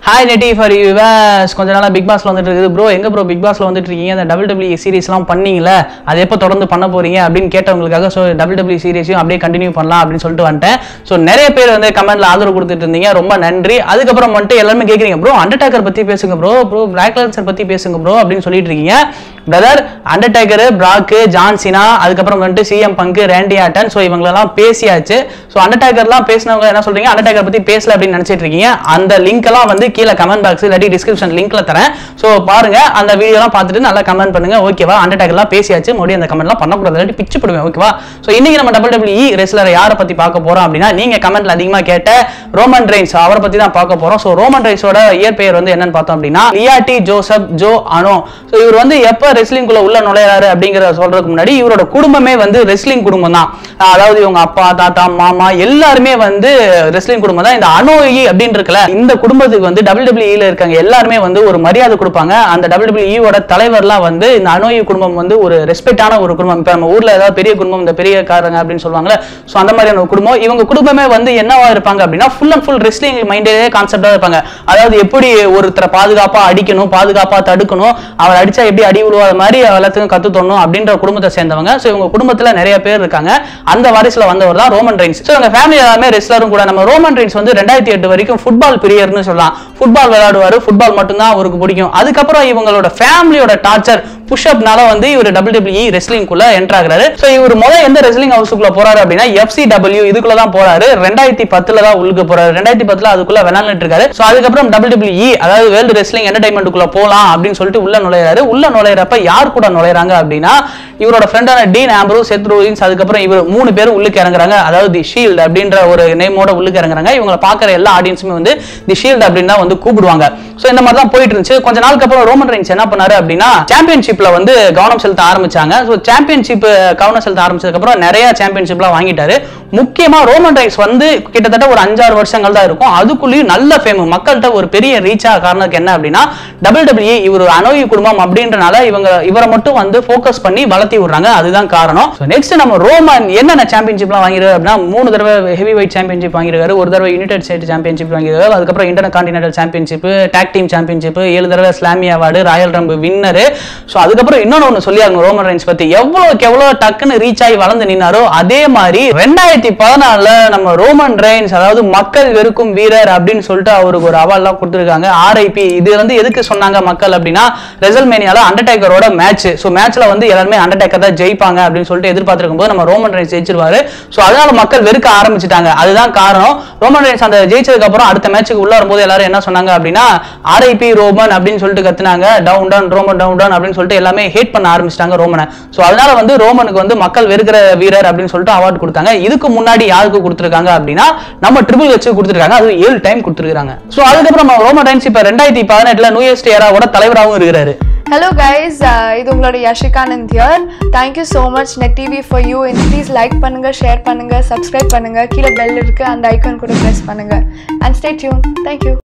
hi நெட்டி for use கொஞ்ச நாளா பிக் பாஸ்ல வந்துட்டு இருக்குது ப்ரோ எங்க ப்ரோ பிக் பாஸ்ல வந்துட்டு இருக்கீங்க அந்த டபுள் டபிள்யூ சீரிஸ்லாம் பண்ணீங்களே அது எப்போ தொடர்ந்து பண்ண போறீங்க அப்படின்னு கேட்டவங்களுக்காக ஸோ டபுள் டபிள்யூ சீரிஸையும் அப்படியே கண்டினியூ பண்ணலாம் அப்படின்னு சொல்லிட்டு வந்துட்டேன் ஸோ நிறைய பேர் வந்து கமெண்ட்ல ஆதரவு கொடுத்துட்டு இருந்தீங்க ரொம்ப நன்றி அதுக்கப்புறம் வந்துட்டு எல்லாருமே கேட்குறீங்க ப்ரோ அண்டர்டேக்கர் பத்தி பேசுங்க ப்ரோ ப்ரோ பிளாக் லான்சர் பத்தி பேசுங்க ப்ரோ அப்படின்னு சொல்லிட்டு இருக்கீங்க பிரதர் அண்டர்டேக்கர் பிராக்கு ஜான்சினா அதுக்கப்புறம் வந்துட்டு சிஎம் பங்கு ரேண்டி ஆட்டன் ஸோ இவங்களெல்லாம் பேசியாச்சு ஸோ அண்டர்டேக்கர்லாம் பேசினவங்க என்ன சொல்றீங்க அண்டர்டேக்கர் பத்தி பேசல அப்படின்னு நினைச்சிட்டு இருக்கீங்க அந்த லிங்க் எல்லாம் வந்து கீழே கமெண்ட் பாக்ஸ் இல்லாட்டி டிஸ்கிரிப்ஷன் லிங்க்ல தரேன் ஸோ பாருங்க அந்த வீடியோலாம் பார்த்துட்டு நல்லா கமெண்ட் பண்ணுங்க ஓகேவா அண்டர்டேக்கர்லாம் பேசியாச்சு மறுபடியும் அந்த கமெண்ட்லாம் பண்ணக்கூடாது இல்லாட்டி பிச்சு போடுவேன் ஓகேவா ஸோ இன்னைக்கு நம்ம டபுள் டபிள்யூ ரெஸ்லர் யாரை பத்தி பார்க்க போறோம் அப்படின்னா நீங்க கமெண்ட்ல அதிகமா கேட்ட ரோமன் ரெயின்ஸ் அவரை பத்தி தான் பார்க்க போறோம் ஸோ ரோமன் ரெயின்ஸோட இயற்பெயர் வந்து என்னன்னு பார்த்தோம் அப்படின்னா Leati Joseph Joe Anoa'i so இவர் வந்து எப்போ ரெஸ்லிங் குள்ள உள்ள நுழையிறாரு அப்படிங்கறத சொல்றதுக்கு முன்னாடி இவரோட குடும்பமே வந்து ரெஸ்லிங் குடும்பம் தான் அதாவது இவங்க அப்பா தாத்தா மாமா எல்லாருமே வந்து ரெஸ்லிங் குடும்பம் தான் இந்த அனோயி அப்படின்னு இருக்குல்ல இந்த குடும்பத்துக்கு வந்து டபிள்யூ டபிள்யூல இருக்காங்க எல்லாருமே வந்து ஒரு மரியாதை கொடுப்பாங்க அந்த டபிள்யூ டபிள்யூட தலைவர்லாம் வந்து இந்த அனோயி குடும்பம் வந்து ஒரு ரெஸ்பெக்டான ஒரு குடும்பம் இப்போ நம்ம ஊர்ல ஏதாவது பெரிய குடும்பம் இந்த பெரிய காரங்க அப்படின்னு சொல்லுவாங்கல்ல ஸோ அந்த மாதிரியான ஒரு குடும்பம் இவங்க குடும்பமே வந்து என்னவா இருப்பாங்க அப்படின்னா ஃபுல் அண்ட் ஃபுல் ரெஸ்லிங் மைண்டே கான்செப்டா இருப்பாங்க அதாவது எப்படி ஒருத்தரை பாதுகாப்பா அடிக்கணும் பாதுகாப்பா தடுக்கணும் அவர் அடிச்சா எப்படி அடி விழுவாத மாதிரி எல்லாத்துக்கும் கத்து தரணும் அப்படின்ற குடும்பத்தை சேர்ந்தவங்க ஸோ இவங்க குடும்பத்துல நிறைய பேர் இருக்காங்க அந்த வாரிசுல வந்தவர் தான் ரோமன் ரெயின்ஸ் ஸோ இவங்க ஃபேமிலி எல்லாமே ரெஸ்லரும் கூட நம்ம ரோமன் ரெயின்ஸ் வந்து ரெண்டாயிரத்தி எட்டு வரைக்கும் ஃபுட்பால் பிரியர்னு சொல்லலாம் ஃபுட்பால் விளையாடுவாரு ஃபுட்பால் மட்டும்தான் அவருக்கு பிடிக்கும் அதுக்கப்புறம் இவங்களோட ஃபேமிலியோட டார்ச்சர் புஷ்அப்னால வந்து இவர் டபிள்யூ டபிள்யூ ரெஸ்லிங் குள்ள என்டர் ஆகுறாரு ஸோ இவர் முதல் எந்த ரெஸ்லிங் ஹவுஸுக்குள்ள போறாரு அப்படின்னா எஃப்சி டபிள்யூ இதுக்குள்ள தான் போறாரு ரெண்டாயிரத்தி பத்துல தான் உள்ளுக்கு போறாரு ரெண்டாயிரத்தி பத்துல அதுக்குள்ள விளையாண்டுட்டு இருக்காரு ஸோ அதுக்கப்புறம் டபிள்யூ டபிள்யூ அதாவது வேர்ல்டு ரெஸ்லிங் என்டர்டைன்மெண்ட்டுக்குள்ள போலாம் அப்படின்னு சொல்லிட்டு உள்ள நுழையிறாரு உள்ள நுழையிறப்ப யார் கூட நுழையிறாங்க அப்படின்னா இவரோட ஃப்ரெண்டான டீன் ஆம்ப்ரூ செத் ரோலின்ஸ் அதுக்கப்புறம் இவர் மூணு பேரும் உள்ளுக்கு இறங்குறாங்க அதாவது தி ஷீல்டு அப்படின்ற ஒரு நேமோட உள்ளுக்கு இறங்குறாங்க இவங்களை பார்க்குற எல்லா ஆடியன்ஸுமே வந்து தி ஷீல்டு அப்படின்னு தான் வந்து கூப்பிடுவாங்க ஸோ இந்த மாதிரி தான் போயிட்டு இருந்துச்சு கொஞ்ச நாளுக்கு அப்புறம் ரோமன் ரெயின்ஸ் என்ன பண்ணாரு அப்படின்னா சாம்பியன்ஷிப்ல வந்து கவனம் செலுத்த ஆரம்பிச்சாங்க ஸோ சாம்பியன்ஷிப் கவனம் செலுத்த ஆரம்பிச்சதுக்கு அப்புறம் நிறைய சாம்பியன்ஷிப்லாம் வாங்கிட்டாரு முக்கியமா ரோமன் ரைன்ஸ் வந்து கிட்டத்தட்ட ஒரு அஞ்சாறு வருஷங்கள் தான் இருக்கும் அதுக்குள்ளேயும் நல்ல ஃபேம் மக்கள்கிட்ட ஒரு பெரிய ரீச்சா காரணத்துக்கு என்ன அப்படின்னா டபுள் டபிள்யூ இவர் அனோயி குடும்பம் அப்படின்றனால இவங்க இவரை மட்டும் வந்து ஃபோக்கஸ் பண்ணி வளர்த்தி விடுறாங்க அதுதான் காரணம் நெக்ஸ்ட் நம்ம ரோமன் என்னென்ன சாம்பியன்ஷிப்லாம் வாங்கிருக்காரு அப்படின்னா மூணு தடவை ஹெவி வெயிட் சாம்பியன்ஷிப் வாங்கியிருக்காரு ஒரு தடவை யுனைடெட் ஸ்டேட் சாம்பியன்ஷிப் வாங்கியிருக்காரு அதுக்கப்புறம் intercontinental championship tag team championship ஏழு தடவை Slammy award royal rumble winner so அதுக்கப்புறம் இன்னொன்று ஒன்று சொல்லியாங்க ரோமன் ரைன்ஸ் பத்தி எவ்வளோக்கு எவ்வளோ டக்குன்னு ரீச் ஆகி வளர்ந்து நின்னாரோ அதே மாதிரி ரெண்டாயிரத்தி பதினாலுல நம்ம ரோமன் ரெயின்ஸ் அதாவது மக்கள் வெறுக்கும் வீரர் அப்படின்னு சொல்லிட்டு அவருக்கு ஒரு அவார்ட்லாம் கொடுத்துருக்காங்க ஆர்ஐபி இது வந்து எதுக்கு சொன்னாங்க மக்கள் அப்படின்னா ரெசல்மேனியால அண்டர்டேக்கரோட மேட்ச் ஸோ மேட்ச்ல வந்து எல்லாருமே அண்டர்டேக்கர் தான் ஜெயிப்பாங்க அப்படின்னு சொல்லிட்டு எதிர்பார்த்திருக்கும் போது நம்ம ரோமன் ரெயின்ஸ் ஜெயிச்சிருவாரு ஸோ அதனால மக்கள் வெறுக்க ஆரம்பிச்சிட்டாங்க அதுதான் காரணம் ரோமன் ரெயின்ஸ் அந்த ஜெயிச்சதுக்கு அப்புறம் அடுத்த மேட்ச்சுக்கு உள்ள வரும்போது எல்லாரும் என்ன சொன்னாங்க அப்படின்னா ஆர்ஐபி ரோமன் அப்படின்னு சொல்லிட்டு கத்துனாங்க down down Roman down down அப்படின்னு சொல்லிட்டு எல்லாமே ஹேட் பண்ண ஆரம்பிச்சிட்டாங்க ரோமனை ஸோ அதனால வந்து ரோமனுக்கு வந்து மக்கள் வெறுக்கிற வீரர் அப்படின்னு சொல்லிட்டு அவார்டு கொடுத்தாங்க இதுக்கு முன்னாடி யாருக்கு கொடுத்துருக்காங்க அப்படின்னா நம்ம ட்ரிபிள் வச்சு கொடுத்துருக்காங்க அது ஏழு டைம் கொடுத்துருக்காங்க ஸோ அதுக்கப்புறம் நம்ம ரோமன் டைன்ஸ் இப்போ ரெண்டாயிரத்தி பதினெட்டுல நியூயஸ்ட் ஏராவோட தலைவராகவும் இருக்கிறாரு ஹலோ கைஸ் இது உங்களோட யஷிகானந்த் here thank you so much net TV for you please like பண்ணுங்க ஷேர் பண்ணுங்க சப்ஸ்கிரைப் பண்ணுங்க கீழே பெல் இருக்கு அந்த ஐக்கான் கூட ப்ரெஸ் பண்ணுங்க அண்ட் ஸ்டே டியூன் தேங்க்யூ